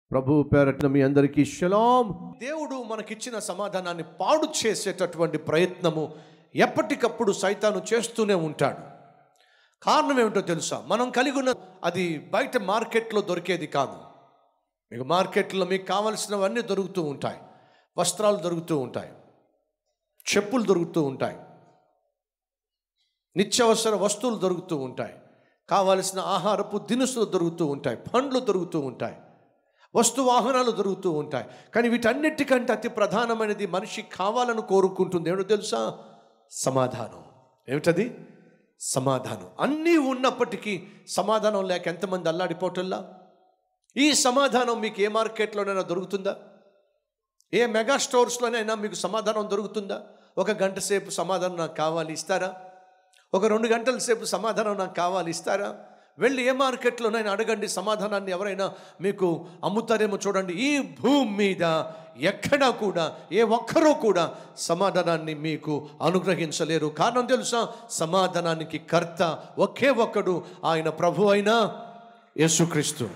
ప్రభు పేరట్న మీ అందరికీ షలాం దేవుడు మనకిచ్చిన సమాధానాన్ని పాడు చేసేటటువంటి ప్రయత్నము ఎప్పటికప్పుడు సైతాను చేస్తూనే ఉంటాడు కారణం ఏమిటో తెలుసా మనం కలిగి ఉన్న అది బయట మార్కెట్లో దొరికేది కాదు మీకు మార్కెట్లో మీకు కావలసినవన్నీ దొరుకుతూ ఉంటాయి వస్త్రాలు దొరుకుతూ ఉంటాయి చెప్పులు దొరుకుతూ ఉంటాయి నిత్యావసర వస్తువులు దొరుకుతూ ఉంటాయి కావలసిన ఆహారపు దినుసులు దొరుకుతూ ఉంటాయి పండ్లు దొరుకుతూ ఉంటాయి వస్తు వాహనాలు దొరుకుతూ ఉంటాయి కానీ వీటన్నిటికంటే అతి ప్రధానమైనది మనిషి కావాలని కోరుకుంటుంది ఏమిటో తెలుసా సమాధానం ఏమిటది సమాధానం అన్నీ ఉన్నప్పటికీ సమాధానం లేక ఎంతమంది అల్లాడిపోవటంలా ఈ సమాధానం మీకు ఏ మార్కెట్లోనైనా దొరుకుతుందా ఏ మెగా స్టోర్స్లోనైనా మీకు సమాధానం దొరుకుతుందా ఒక గంట సేపు సమాధానం నాకు కావాలి ఇస్తారా ఒక రెండు గంటల సేపు సమాధానం నాకు కావాలి ఇస్తారా వెళ్ళి ఏ మార్కెట్లోనైనా అడగండి సమాధానాన్ని ఎవరైనా మీకు అమ్ముతారేమో చూడండి ఈ భూమి మీద ఎక్కడా కూడా ఏ ఒక్కరూ కూడా సమాధానాన్ని మీకు అనుగ్రహించలేరు కారణం తెలుసా సమాధానానికి కర్త ఒకే ఒక్కడు ఆయన ప్రభు అయిన యేసుక్రీస్తు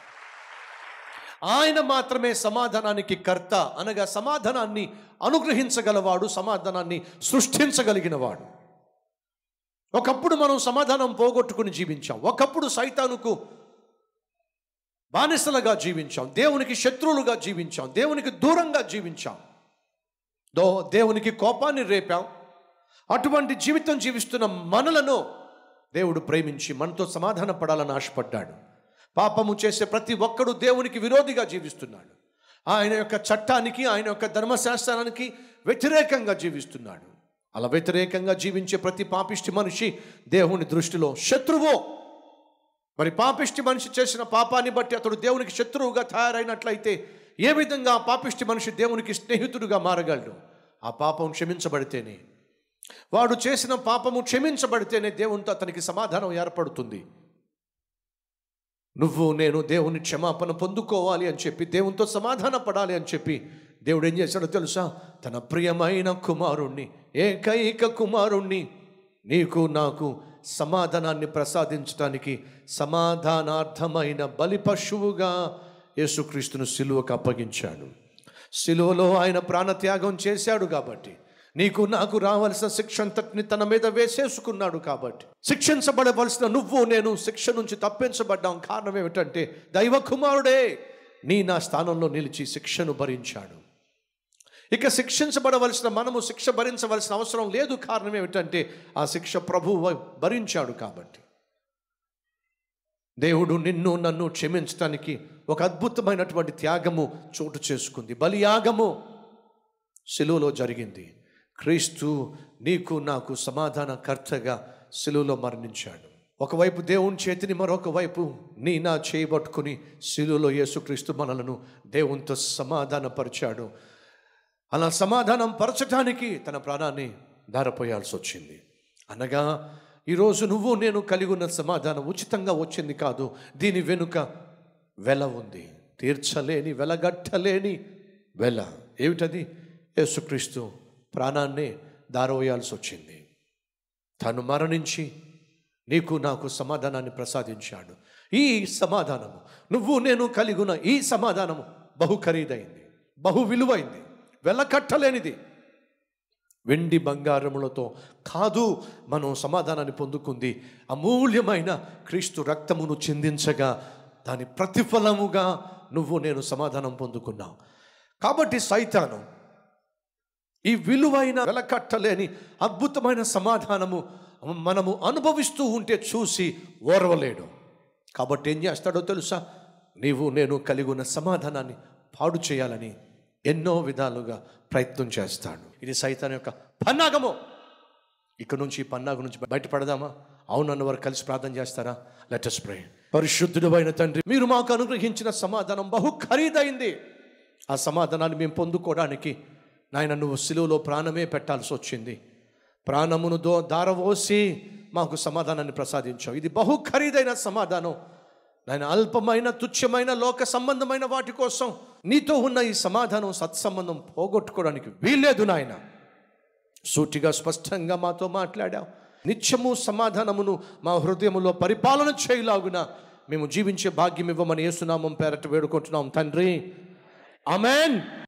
ఆయన మాత్రమే సమాధానానికి కర్త అనగా సమాధానాన్ని అనుగ్రహించగలవాడు సమాధానాన్ని సృష్టించగలిగినవాడు ఒకప్పుడు మనం సమాధానం పోగొట్టుకుని జీవించాం ఒకప్పుడు సైతానుకు బానిసలుగా జీవించాం దేవునికి శత్రువులుగా జీవించాం దేవునికి దూరంగా జీవించాం దో దేవునికి కోపాన్ని రేపాం అటువంటి జీవితం జీవిస్తున్న మనలను దేవుడు ప్రేమించి మనతో సమాధాన పడాలని ఆశపడ్డాడు పాపము చేసే ప్రతి ఒక్కడు దేవునికి విరోధిగా జీవిస్తున్నాడు ఆయన యొక్క చట్టానికి ఆయన యొక్క ధర్మశాస్త్రానికి వ్యతిరేకంగా జీవిస్తున్నాడు అలా వ్యతిరేకంగా జీవించే ప్రతి పాపిష్టి మనిషి దేవుని దృష్టిలో శత్రువు మరి పాపిష్టి మనిషి చేసిన పాపాన్ని బట్టి అతడు దేవునికి శత్రువుగా తయారైనట్లయితే ఏ విధంగా ఆ పాపిష్టి మనిషి దేవునికి స్నేహితుడుగా మారగలడు ఆ పాపం క్షమించబడితేనే వాడు చేసిన పాపము క్షమించబడితేనే దేవునితో అతనికి సమాధానం ఏర్పడుతుంది నువ్వు నేను దేవుని క్షమాపణ పొందుకోవాలి అని చెప్పి దేవునితో సమాధాన పడాలి అని చెప్పి దేవుడు ఏం చేశాడో తెలుసా తన ప్రియమైన కుమారుణ్ణి ఏకైక కుమారుణ్ణి నీకు నాకు సమాధానాన్ని ప్రసాదించడానికి సమాధానార్థమైన బలి పశువుగా యేసుక్రీస్తును సిలువకు అప్పగించాడు సిలువలో ఆయన ప్రాణత్యాగం చేశాడు కాబట్టి నీకు నాకు రావాల్సిన శిక్ష అంతటిని తన మీద వేసేసుకున్నాడు కాబట్టి శిక్షించబడవలసిన నువ్వు నేను శిక్ష నుంచి తప్పించబడ్డాం కారణం ఏమిటంటే దైవ కుమారుడే నీ నా స్థానంలో నిలిచి శిక్షను భరించాడు ఇక శిక్షించబడవలసిన మనము శిక్ష భరించవలసిన అవసరం లేదు కారణం ఏమిటంటే ఆ శిక్ష ప్రభువు భరించాడు కాబట్టి దేవుడు నిన్ను నన్ను క్షమించడానికి ఒక అద్భుతమైనటువంటి త్యాగము చోటు చేసుకుంది బలియాగము సిలువలో జరిగింది క్రీస్తు నీకు నాకు సమాధానకర్తగా సిలువలో మరణించాడు ఒకవైపు దేవుని చేతిని మరొక వైపు నీ నా చేయబట్టుకుని సిలువలో యేసుక్రీస్తు మనలను దేవునితో సమాధానపరిచాడు అలా సమాధానం పరచటానికి తన ప్రాణాన్ని ధారపోయాల్సి వచ్చింది అనగా ఈరోజు నువ్వు నేను కలిగి ఉన్న సమాధానం ఉచితంగా వచ్చింది కాదు దీని వెనుక వెల ఉంది తీర్చలేని వెలగట్టలేని వెల ఏమిటది యేసుక్రీస్తు ప్రాణాన్నే దారవేయాల్సి వచ్చింది తను మరణించి నీకు నాకు సమాధానాన్ని ప్రసాదించాడు ఈ సమాధానము నువ్వు నేను కలిగి ఉన్న ఈ సమాధానము బహు ఖరీదైంది బహు విలువైంది వెలకట్టలేనిది వెండి బంగారములతో కాదు మనం సమాధానాన్ని పొందుకుంది అమూల్యమైన క్రీస్తు రక్తమును చిందించగా దాని ప్రతిఫలముగా నువ్వు నేను సమాధానం పొందుకున్నాం కాబట్టి సైతాను ఈ విలువైన వెలకట్టలేని అద్భుతమైన సమాధానము మనము అనుభవిస్తూ ఉంటే చూసి ఓర్వలేడు కాబట్టి ఏం చేస్తాడో తెలుసా నీవు నేను కలిగి ఉన్న సమాధానాన్ని పాడు చేయాలని ఎన్నో విధాలుగా ప్రయత్నం చేస్తాడు ఇది సైతాన్ యొక్క పన్నాగము ఇక్కడ నుంచి ఈ పన్నాగం నుంచి బయటపడదామా అవునన్న వారు కలిసి ప్రార్థన చేస్తారా లెటస్ ప్రే పరిశుద్ధుడు అయిన తండ్రి మీరు మాకు అనుగ్రహించిన సమాధానం బహు ఖరీదైంది ఆ సమాధానాన్ని మేము పొందుకోవడానికి నాయన నువ్వు సిలువలో ప్రాణమే పెట్టాల్సి వచ్చింది ప్రాణమును దో దారవోసి మాకు సమాధానాన్ని ప్రసాదించావు ఇది బహు ఖరీదైన సమాధానం నాయన అల్పమైన తుచ్చమైన లోక సంబంధమైన వాటి కోసం నీతో ఉన్న ఈ సమాధానం సత్సంబంధం పోగొట్టుకోవడానికి వీల్లేదు నాయన సూటిగా స్పష్టంగా మాతో మాట్లాడావు నిత్యము సమాధానమును మా హృదయములో పరిపాలన చేయలాగున మేము జీవించే భాగ్యం ఇవ్వమని యేసునామం పేరట వేడుకుంటున్నాం తండ్రి ఆమెన్